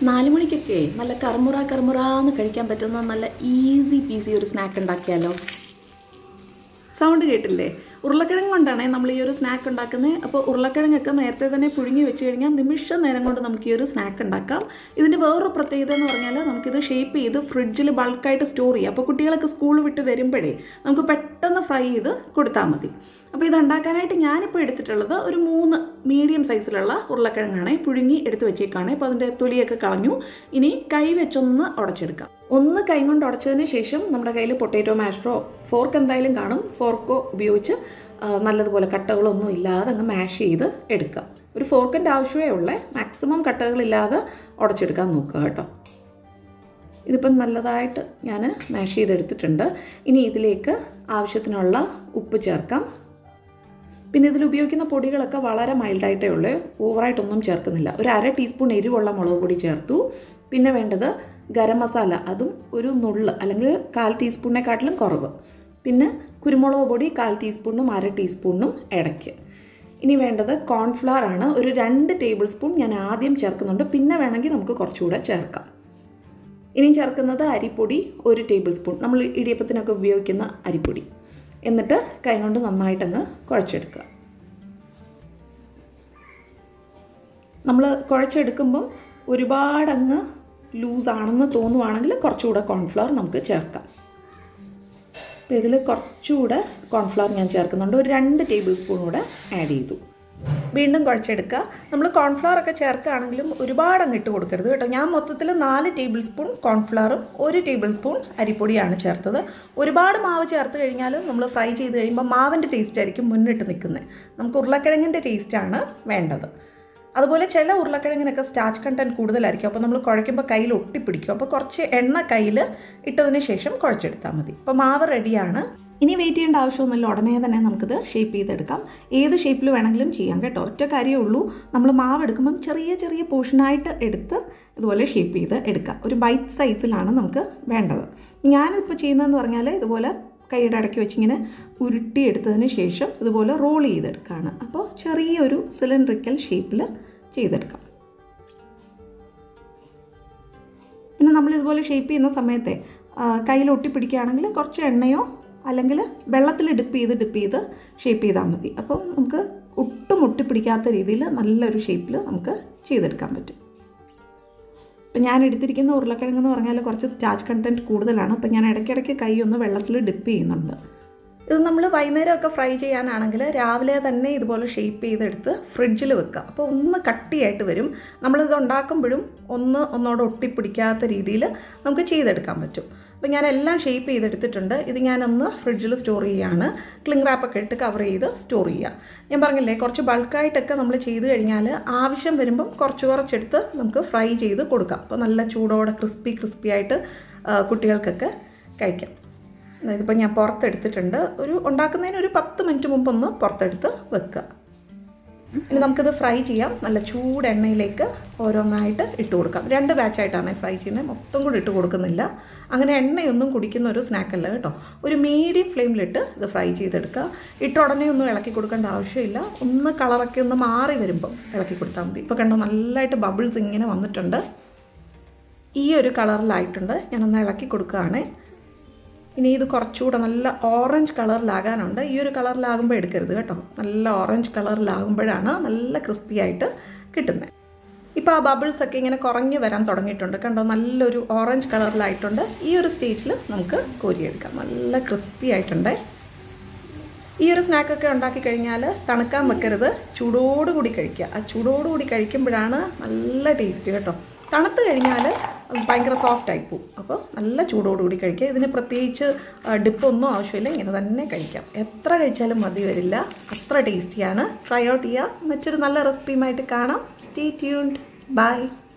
നാല് മണിക്കൊക്കെ നല്ല കർമുറ കർമുറാന്ന് കഴിക്കാൻ പറ്റുന്ന നല്ല ഈസി പീസി ഒരു സ്നാക്ക് ഉണ്ടാക്കിയാലോ സൗണ്ട് കേട്ടില്ലേ ഉരുളക്കിഴങ്ങ് കൊണ്ടാണ് നമ്മൾ ഈ ഒരു സ്നാക്ക് ഉണ്ടാക്കുന്നത് അപ്പോൾ ഉരുളക്കിഴങ്ങൊക്കെ നേരത്തെ തന്നെ പുഴുങ്ങി വെച്ച് കഴിഞ്ഞാൽ നിമിഷ നേരം കൊണ്ട് നമുക്ക് ഈ ഒരു സ്നാക്ക് ഉണ്ടാക്കാം ഇതിൻ്റെ വേറൊരു പ്രത്യേകത എന്ന് പറഞ്ഞാൽ നമുക്കിത് ഷേപ്പ് ചെയ്ത് ഫ്രിഡ്ജിൽ ബൾക്കായിട്ട് സ്റ്റോർ ചെയ്യാം അപ്പോൾ കുട്ടികളൊക്കെ സ്കൂൾ വിട്ട് വരുമ്പോഴേ നമുക്ക് പെട്ടെന്ന് ഫ്രൈ ചെയ്ത് കൊടുത്താൽ മതി അപ്പോൾ ഇത് ഉണ്ടാക്കാനായിട്ട് ഞാനിപ്പോൾ എടുത്തിട്ടുള്ളത് ഒരു മൂന്ന് മീഡിയം സൈസിലുള്ള ഉരുളക്കിഴങ്ങാണ് പുഴുങ്ങി എടുത്ത് വെച്ചേക്കാണ് ഇപ്പോൾ അതിൻ്റെ തൊലിയൊക്കെ കളഞ്ഞു ഇനി കൈ വെച്ചൊന്ന് ഉടച്ചെടുക്കാം ഒന്ന് കൈ കൊണ്ട് ഉടച്ചതിന് ശേഷം നമ്മുടെ കയ്യിൽ പൊട്ടേറ്റോ മാഷറോ ഫോർക്ക് എന്തായാലും കാണും ഫോർക്കോ ഉപയോഗിച്ച് ആ, നല്ലതുപോലെ കട്ടകളൊന്നും ഇല്ലാതെ അങ്ങ് മാഷ് ചെയ്ത് എടുക്കുക ഒരു ഫോർക്കിൻ്റെ ആവശ്യമേ ഉള്ളേ മാക്സിമം കട്ടകളില്ലാതെ ഉടച്ചെടുക്കാൻ നോക്കുക കേട്ടോ ഇതിപ്പം നല്ലതായിട്ട് ഞാൻ മാഷ് ചെയ്തെടുത്തിട്ടുണ്ട് ഇനി ഇതിലേക്ക് ആവശ്യത്തിനുള്ള ഉപ്പ് ചേർക്കാം പിന്നെ ഇതിൽ ഉപയോഗിക്കുന്ന പൊടികളൊക്കെ വളരെ മൈൽഡായിട്ടേ ഉള്ളൂ ഓവറായിട്ടൊന്നും ചേർക്കുന്നില്ല ഒരു അര ടീസ്പൂൺ എരിവുള്ള മുളക് പൊടി ചേർത്തു പിന്നെ വേണ്ടത് ഗരം മസാല അതും ഒരു നുള്ള് അല്ലെങ്കിൽ കാൽ ടീസ്പൂണിനെക്കാട്ടിലും കുറവ് പിന്നെ കുരുമുളക് പൊടി കാൽ ടീസ്പൂണും അര ടീസ്പൂണും ഇടയ്ക്ക് ഇനി വേണ്ടത് കോൺഫ്ലവർ ആണ് ഒരു രണ്ട് ടേബിൾ സ്പൂൺ ഞാൻ ആദ്യം ചേർക്കുന്നുണ്ട് പിന്നെ വേണമെങ്കിൽ നമുക്ക് കുറച്ചുകൂടെ ചേർക്കാം ഇനിയും ചേർക്കുന്നത് അരിപ്പൊടി ഒരു ടേബിൾ സ്പൂൺ നമ്മൾ ഇടിയപ്പത്തിനൊക്കെ ഉപയോഗിക്കുന്ന അരിപ്പൊടി എന്നിട്ട് കൈ കൊണ്ട് നന്നായിട്ടങ്ങ് കുഴച്ചെടുക്കുക നമ്മൾ കുഴച്ചെടുക്കുമ്പം ഒരുപാടങ്ങ് ലൂസാണെന്ന് തോന്നുവാണെങ്കിൽ കുറച്ചുകൂടെ കോൺഫ്ലവർ നമുക്ക് ചേർക്കാം അപ്പോൾ ഇതിൽ കുറച്ചുകൂടെ കോൺഫ്ലവർ ഞാൻ ചേർക്കുന്നുണ്ട് ഒരു രണ്ട് ടേബിൾ സ്പൂൺ കൂടെ ആഡ് ചെയ്തു വീണ്ടും കുഴച്ചെടുക്കുക നമ്മൾ കോൺഫ്ലവർ ഒക്കെ ചേർക്കുകയാണെങ്കിലും ഒരുപാട് അങ്ങ് ഇട്ട് കൊടുക്കരുത് കേട്ടോ ഞാൻ മൊത്തത്തിൽ നാല് ടേബിൾ സ്പൂൺ കോൺഫ്ലവറും ഒരു ടേബിൾ സ്പൂൺ അരിപ്പൊടിയാണ് ചേർത്തത് ഒരുപാട് മാവ് ചേർത്ത് കഴിഞ്ഞാലും നമ്മൾ ഫ്രൈ ചെയ്ത് കഴിയുമ്പോൾ മാവിൻ്റെ ടേസ്റ്റ് ആയിരിക്കും മുന്നിട്ട് നിൽക്കുന്നത് നമുക്ക് ഉരുളക്കിഴങ്ങിൻ്റെ ടേസ്റ്റാണ് വേണ്ടത് അതുപോലെ ചില ഉരുളക്കിഴങ്ങിനൊക്കെ സ്റ്റാച്ച് കണ്ടൻറ്റ് കൂടുതലായിരിക്കും അപ്പോൾ നമ്മൾ കുഴയ്ക്കുമ്പോൾ കയ്യിൽ ഒട്ടിപ്പിടിക്കും അപ്പോൾ കുറച്ച് എണ്ണ കയ്യിൽ ഇട്ടതിന് ശേഷം കുഴച്ചെടുത്താൽ മതി അപ്പോൾ മാവ് റെഡിയാണ് ഇനി വെയിറ്റ് ചെയ്യേണ്ട ആവശ്യമൊന്നുമില്ല ഉടനെ തന്നെ നമുക്കിത് ഷേപ്പ് ചെയ്തെടുക്കാം ഏത് ഷേപ്പിൽ വേണമെങ്കിലും ചെയ്യാം കേട്ടോ ഒറ്റ കാര്യമേ ഉള്ളൂ നമ്മൾ മാവ് എടുക്കുമ്പം ചെറിയ ചെറിയ പോർഷനായിട്ട് എടുത്ത് ഇതുപോലെ ഷേപ്പ് ചെയ്ത് എടുക്കാം ഒരു ബൈറ്റ് സൈസിലാണ് നമുക്ക് വേണ്ടത് ഞാനിപ്പോൾ ചെയ്യുന്നതെന്ന് പറഞ്ഞാൽ ഇതുപോലെ കൈയുടെ ഇടയ്ക്ക് വെച്ചിങ്ങനെ ഉരുട്ടിയെടുത്തതിന് ശേഷം ഇതുപോലെ റോൾ ചെയ്തെടുക്കുകയാണ് അപ്പോൾ ചെറിയൊരു സിലിണ്ട്രിക്കൽ ഷേപ്പിൽ ചെയ്തെടുക്കാം പിന്നെ നമ്മൾ ഇതുപോലെ ഷേപ്പ് ചെയ്യുന്ന സമയത്തെ ആ, കയ്യിൽ ഒട്ടിപ്പിടിക്കുകയാണെങ്കിൽ കുറച്ച് എണ്ണയോ അല്ലെങ്കിൽ വെള്ളത്തിൽ ഡിപ്പ് ചെയ്ത് ഡിപ്പ് ചെയ്ത് ഷേപ്പ് ചെയ്താൽ മതി അപ്പോൾ നമുക്ക് ഒട്ടും ഒട്ടിപ്പിടിക്കാത്ത രീതിയിൽ നല്ലൊരു ഷേപ്പിൽ നമുക്ക് ചെയ്തെടുക്കാൻ പറ്റും ഇപ്പം ഞാൻ എടുത്തിരിക്കുന്ന ഉരുളക്കിഴങ്ങ് എന്ന് പറഞ്ഞാൽ കുറച്ച് സ്റ്റാച്ച് കണ്ടൻറ്റ് കൂടുതലാണ് അപ്പം ഞാൻ ഇടയ്ക്കിടയ്ക്ക് കൈ ഒന്ന് വെള്ളത്തിൽ ഡിപ്പ് ചെയ്യുന്നുണ്ട് ഇത് നമ്മൾ വൈകുന്നേരമൊക്കെ ഫ്രൈ ചെയ്യാനാണെങ്കിൽ രാവിലെ തന്നെ ഇതുപോലെ ഷേപ്പ് ചെയ്തെടുത്ത് ഫ്രിഡ്ജിൽ വെക്കുക അപ്പോൾ ഒന്ന് കട്ടിയായിട്ട് വരും നമ്മളിത് ഉണ്ടാക്കുമ്പോഴും ഒന്ന് ഒന്നോടെ ഒട്ടിപ്പിടിക്കാത്ത രീതിയിൽ നമുക്ക് ചെയ്തെടുക്കാൻ പറ്റും അപ്പോൾ ഞാൻ എല്ലാം ഷേപ്പ് ചെയ്തെടുത്തിട്ടുണ്ട് ഇത് ഞാനൊന്ന് ഫ്രിഡ്ജിൽ സ്റ്റോർ ചെയ്യുകയാണ് ക്ലിംഗ് റാപ്പൊക്കെ ഇട്ട് കവർ ചെയ്ത് സ്റ്റോർ ചെയ്യുക ഞാൻ പറഞ്ഞില്ലേ കുറച്ച് ബൾക്കായിട്ടൊക്കെ നമ്മൾ ചെയ്ത് കഴിഞ്ഞാൽ ആവശ്യം വരുമ്പം കുറച്ച് കുറച്ചെടുത്ത് നമുക്ക് ഫ്രൈ ചെയ്ത് കൊടുക്കാം അപ്പോൾ നല്ല ചൂടോടെ ക്രിസ്പി ക്രിസ്പി ആയിട്ട് ആ, കുട്ടികൾക്കൊക്കെ കഴിക്കാം ഇതിപ്പോൾ ഞാൻ പുറത്തെടുത്തിട്ടുണ്ട് ഒരു ഉണ്ടാക്കുന്നതിന് ഒരു പത്ത് മിനിറ്റ് മുമ്പ് ഒന്ന് പുറത്തെടുത്ത് വെക്കുക ഇനി നമുക്കിത് ഫ്രൈ ചെയ്യാം നല്ല ചൂട് എണ്ണയിലേക്ക് ഓരോന്നായിട്ട് ഇട്ട് കൊടുക്കാം രണ്ട് ബാച്ചായിട്ടാണ് ഫ്രൈ ചെയ്യുന്നത് മൊത്തം കൂടി ഇട്ട് കൊടുക്കുന്നില്ല അങ്ങനെ എണ്ണയൊന്നും കുടിക്കുന്ന ഒരു സ്നാക്കല്ല കേട്ടോ ഒരു മീഡിയം ഫ്ലെയിമിലിട്ട് ഇത് ഫ്രൈ ചെയ്തെടുക്കുക ഇട്ട ഉടനെ ഒന്നും ഇളക്കി കൊടുക്കേണ്ട ആവശ്യമില്ല ഒന്ന് കളറൊക്കെ ഒന്ന് മാറി വരുമ്പോൾ ഇളക്കി കൊടുത്താൽ മതി ഇപ്പോൾ കണ്ടോ നല്ലതായിട്ട് ബബിൾസ് ഇങ്ങനെ വന്നിട്ടുണ്ട് ഈ ഒരു കളറിലായിട്ടുണ്ട് ഞാനൊന്ന് ഇളക്കി കൊടുക്കുകയാണ് ഇനി ഇത് കുറച്ചുകൂടെ നല്ല ഓറഞ്ച് കളറിലാകാനുണ്ട് ഈ ഒരു കളറിലാകുമ്പോൾ എടുക്കരുത് കേട്ടോ നല്ല ഓറഞ്ച് കളറിലാകുമ്പോഴാണ് നല്ല ക്രിസ്പി ആയിട്ട് കിട്ടുന്നത് ഇപ്പോൾ ആ ബബിൾസ് ഒക്കെ ഇങ്ങനെ കുറഞ്ഞ് വരാൻ തുടങ്ങിയിട്ടുണ്ട് കണ്ടോ നല്ലൊരു ഓറഞ്ച് കളറിലായിട്ടുണ്ട് ഈ ഒരു സ്റ്റേജിൽ നമുക്ക് കോരിയെടുക്കാം നല്ല ക്രിസ്പി ആയിട്ടുണ്ട് ഈ ഒരു സ്നാക്കൊക്കെ ഉണ്ടാക്കി കഴിഞ്ഞാൽ തണുക്കാൻ വെക്കരുത് ചൂടോടുകൂടി കഴിക്കുക ആ ചൂടോടുകൂടി കഴിക്കുമ്പോഴാണ് നല്ല ടേസ്റ്റ് കേട്ടോ തണുത്ത് കഴിഞ്ഞാൽ ഭയങ്കര സോഫ്റ്റ് ആയി പോകും അപ്പോൾ നല്ല ചൂടോടുകൂടി കഴിക്കുക ഇതിന് പ്രത്യേകിച്ച് ഡിപ്പൊന്നും ആവശ്യമില്ല ഇങ്ങനെ തന്നെ കഴിക്കാം എത്ര കഴിച്ചാലും മതി വരില്ല അത്ര ടേസ്റ്റിയാണ് ട്രൈ ഔട്ട് ചെയ്യുക മറ്റൊരു നല്ല റെസിപ്പിയുമായിട്ട് കാണാം സ്റ്റേ ട്യൂൺഡ് ബൈ